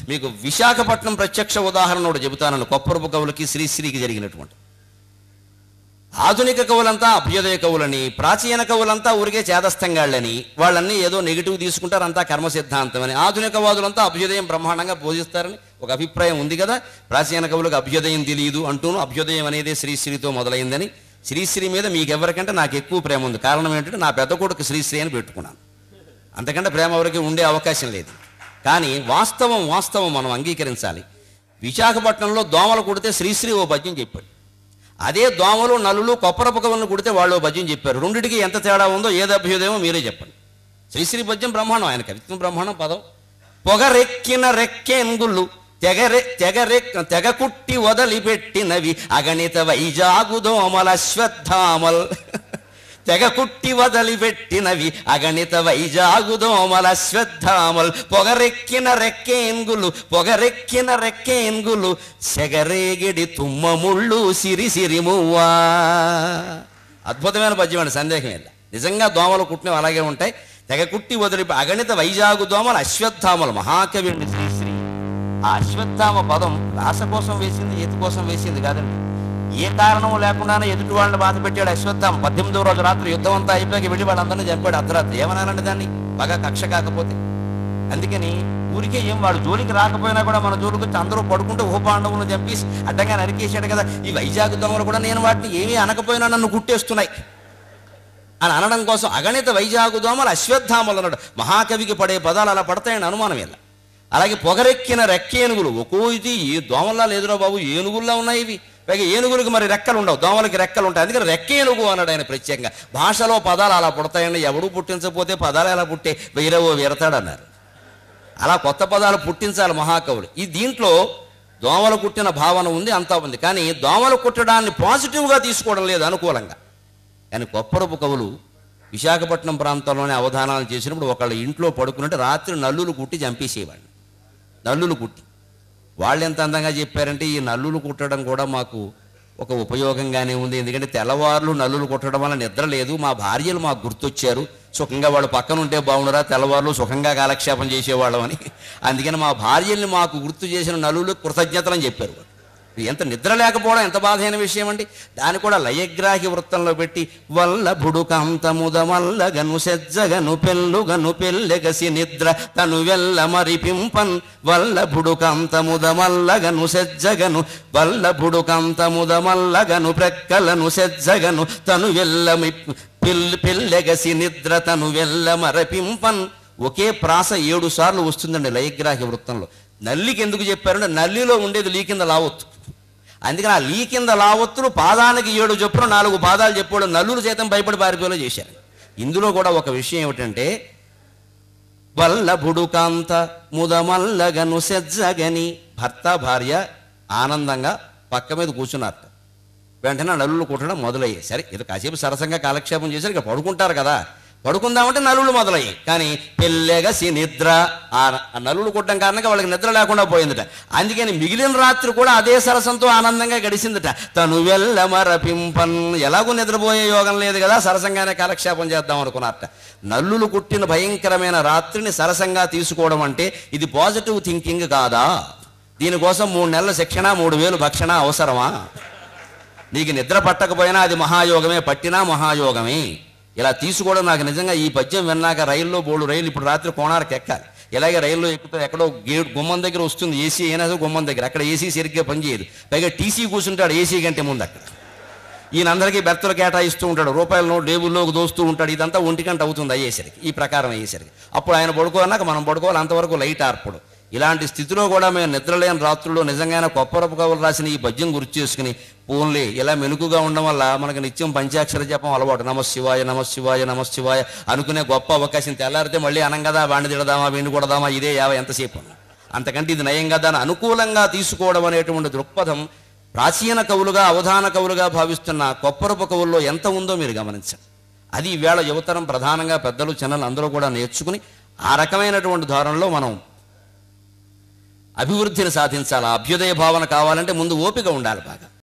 మీకు విశాఖపట్నం ప్రత్యక్ష ఉదాహరణ ఒకటి చెబుతానని కొప్పరపు కవులకి శ్రీశ్రీకి జరిగినటువంటి ఆధునిక కవులంతా అభ్యుదయ కవులని ప్రాచీన కవులంతా ఊరికే చేదస్తంగాళ్ళని వాళ్ళన్నీ ఏదో నెగిటివ్ తీసుకుంటారు అంతా కర్మ సిద్ధాంతం అని ఆధునిక వాదులంతా అభ్యుదయం బ్రహ్మాండంగా పూజిస్తారని ఒక అభిప్రాయం ఉంది కదా ప్రాచీన కవులకు అభ్యుదయం తెలియదు అంటూను అభ్యుదయం అనేది శ్రీశ్రీతో మొదలైందని శ్రీశ్రీ మీద మీకు ఎవరికంటే నాకు ఎక్కువ ప్రేమ ఉంది కారణం ఏంటంటే నా పెద్ద కొడుకు శ్రీశ్రీ అని పెట్టుకున్నాను అంతకంటే ప్రేమ ఎవరికి ఉండే అవకాశం లేదు కానీ వాస్తవం వాస్తవం మనం అంగీకరించాలి విశాఖపట్నంలో దోమలు కుడితే శ్రీశ్రీ ఓ పద్యం చెప్పాడు అదే దోమలు నలులు కొప్పరపు కవులను కుడితే వాళ్ళు ఓ పద్యం చెప్పారు రెండిటికి ఎంత తేడా ఉందో ఏది అభ్యుదయమో మీరే చెప్పండి శ్రీశ్రీ పద్యం బ్రహ్మాండం ఆయన కవిత్వం బ్రహ్మాండం పదం పొగరెక్కిన రెక్కెంగులు తెగరె తెగరె తెగ కుట్టి వదిలిపెట్టినవి అగణిత వైజాగు దోమల శ్వత్థామల్ తెగ కుట్టి వదిలిపెట్టినవి అగణిత వైజాగు దోమల శ్వత్థామల్ పొగరెక్కిన రెక్కేంగులు పొగరెక్కిన రెక్కేంగులు సెగరేగిడి తుమ్మముళ్ళు సిరి సిరిమువ్వా అద్భుతమైన పద్యం అండి సందేహం లేదు నిజంగా దోమలు కుట్టినవి అలాగే ఉంటాయి తెగ కుట్టి వదిలి అగణిత వైజాగు దోమలు అశ్వత్థామలు మహాకవి అండి శ్రీశ్రీ ఆ అశ్వత్థామ పదం రాస కోసం వేసింది ఎత్తు కోసం వేసింది కాదండి ఏ కారణం లేకుండానే ఎదుటి వాళ్ళని బాధ పెట్టాడు అశ్వత్థామ పద్దెనిమిదో రోజు రాత్రి యుద్ధం అంతా అయిపోయాక వెళ్ళి వాళ్ళందరినీ చంపాడు అర్ధరాత్రి ఏమన్నానండి దాన్ని బాగా కక్ష కాకపోతే అందుకని ఊరికే ఏం వాడు జోలికి రాకపోయినా కూడా మన జోలికి వచ్చి అందరూ పడుకుంటూ ఉపపాండవులను చంపేసి అడ్డంగా నరికేశాడు కదా ఈ వైజాగ్ దొంగలు కూడా నేను వాటిని ఏమీ అనకపోయినా నన్ను గుట్టేస్తున్నాయి అని అనడం కోసం అగణిత వైజాగు దోమలు అశ్వత్థామలు అన్నాడు మహాకవికి పడే పదాలు అలా పడతాయని అనుమానం ఇలా అలాగే పొగరెక్కిన రెక్కేనుగులు ఒక్కో ఇది ఏ దోమల్లా లేదురా బాబు ఏనుగుల్లా ఉన్నాయి ఇవి పైగా ఏనుగులకు మరి రెక్కలు ఉండవు దోమలకి రెక్కలు ఉంటాయి అందుకని రెక్కేనుగు అన్నాడు ఆయన ప్రత్యేకంగా భాషలో పదాలు అలా పుడతాయండి ఎవడు పుట్టించకపోతే పదాలు ఎలా పుట్టే వీరవో వీరతాడన్నారు అలా కొత్త పదాలు పుట్టించాలి మహాకవులు ఈ దీంట్లో దోమలు కుట్టిన భావన ఉంది అంతా ఉంది కానీ దోమలు కుట్టడాన్ని పాజిటివ్గా తీసుకోవడం లేదు అనుకూలంగా కానీ కొప్పరపు కవులు విశాఖపట్నం ప్రాంతంలోనే అవధానాలు చేసినప్పుడు ఒకళ్ళ ఇంట్లో పడుకున్నట్టు రాత్రి నల్లులు కుట్టి చంపేసేవాళ్ళు నల్లులు కుట్టి వాళ్ళు ఎంత అందంగా చెప్పారంటే ఈ నల్లులు కుట్టడం కూడా మాకు ఒక ఉపయోగంగానే ఉంది ఎందుకంటే తెల్లవారులు నల్లులు కుట్టడం వల్ల నిద్ర లేదు మా భార్యలు మాకు గుర్తొచ్చారు సుఖంగా వాళ్ళు పక్కన ఉంటే బాగుండరా తెల్లవారులు సుఖంగా కాలక్షేపం చేసేవాళ్ళం అని అందుకని మా భార్యల్ని మాకు గుర్తు చేసిన నలులు కృతజ్ఞతలని చెప్పారు వాళ్ళు. ఎంత నిద్ర లేకపోవడం ఎంత బాధైన విషయం అండి దాన్ని కూడా లయగ్రాహి వృత్తంలో పెట్టి వల్లభుడు కాంతముదమల్లగను సెజ్జగను పెళ్ళుగను పెళ్ళెగసి నిద్ర తను వెల్ల మరి పింపన్ వల్లభుడు కాంతముదమల్లగను సెజ్జగను వల్లభుడు కాంతముదమల్లగను ప్రక్కలను సెజ్జగను తను వెల్లమి పిల్లి పిల్లెగసి నిద్ర తను వెల్ల మరపింపన్ ఒకే ప్రాస ఏడు సార్లు వస్తుందండి లయగ్రాహి వృత్తంలో నల్లికి ఎందుకు చెప్పారంటే నల్లిలో ఉండేది లీ కింద లావొత్తు అందుకని ఆ లీ కింద లావొత్తులు పాదానికి ఏడు చొప్పున నాలుగు పాదాలు చెప్పాడు నల్లులు చేతం భయపడి పారిపోయేలా చేశారు ఇందులో కూడా ఒక విషయం ఏమిటంటే వల్లభుడు కాంత ముదమల్లగను సెజ్జగని భర్త భార్య ఆనందంగా పక్క మీద కూర్చున్నారట వెంటనే నలులు కుట్టడం మొదలయ్యాయి సరే ఇది కాసేపు సరసంగా కాలక్షేపం చేశారు ఇక పడుకుంటారు కదా పడుకుందామంటే నలులు మొదలయ్యాయి కానీ పెళ్ళెగసి నిద్ర ఆ ఆ నలులు కుట్టడం కారణంగా వాళ్ళకి నిద్ర లేకుండా పోయిందట అందుకని మిగిలిన రాత్రి కూడా అదే సరసంతో ఆనందంగా గడిచిందట తను వెళ్ళమర పింపన్ ఎలాగూ నిద్రపోయే యోగం లేదు కదా సరసంగానే కాలక్షేపం చేద్దాం అనుకున్నారట నల్లులు కుట్టిన భయంకరమైన రాత్రిని సరసంగా తీసుకోవడం అంటే ఇది పాజిటివ్ థింకింగ్ కాదా దీనికోసం మూడు నెలల శిక్షణ మూడు వేలు భక్షణ అవసరమా నీకు నిద్ర పట్టకపోయినా అది మహాయోగమే పట్టినా మహాయోగమే ఇలా తీసుకోవడం నాకు నిజంగా ఈ పద్యం విన్నాక రైల్లో బోడు రైలు ఇప్పుడు రాత్రి కోణాలకు ఎక్కాలి ఇలాగే రైల్లో ఎక్కుతూ ఎక్కడో గేట్ గుమ్మం దగ్గర వస్తుంది ఏసీ అయినా సరే గుమ్మం దగ్గర అక్కడ ఏసీ సరిగ్గా పనిచేయదు పైగా టీసీ కూర్చుంటాడు ఏసీ కంటే ముందు అక్కడ ఈయనందరికీ బెర్తలు కేటాయిస్తూ ఉంటాడు రూపాయల నోటు డేబుల్లోకి దోస్తూ ఉంటాడు ఇదంతా ఒంటి గంట అవుతుంది అయ్యేసరికి ఈ ప్రకారం అయ్యేసరికి అప్పుడు ఆయన పడుకోనాక మనం పడుకోవాలి అంతవరకు లైట్ ఆర్పడు ఇలాంటి స్థితిలో కూడా మేము నిద్రలేని రాత్రుల్లో నిజంగానే కొప్పరపు కవులు రాసిన ఈ పద్యం గుర్తు చేసుకుని పోన్లే ఇలా మెనుకుగా ఉండడం వల్ల మనకు నిత్యం పంచాక్షర జపం అలవాటు నమ శివాయ నమ శివాయ నమ శివాయ అనుకునే గొప్ప అవకాశం తెల్లారితే మళ్ళీ అనం కదా వాణ్ణి తిడదామా వీణి కొడదామా ఇదే యావ ఎంతసేపు అంతకంటే ఇది నయం కదా అని అనుకూలంగా తీసుకోవడం అనేటువంటి దృక్పథం ప్రాచీన కవులుగా అవధాన కవులుగా భావిస్తున్న కొప్పరపు కవుల్లో ఎంత ఉందో మీరు గమనించండి అది ఈవేళ యువతరం ప్రధానంగా పెద్దలు చిన్నలు అందరూ కూడా నేర్చుకుని ఆ రకమైనటువంటి ధోరణిలో మనం అభివృద్ధిని సాధించాలి ఆ అభ్యుదయ భావన కావాలంటే ముందు ఓపిక ఉండాలి బాగా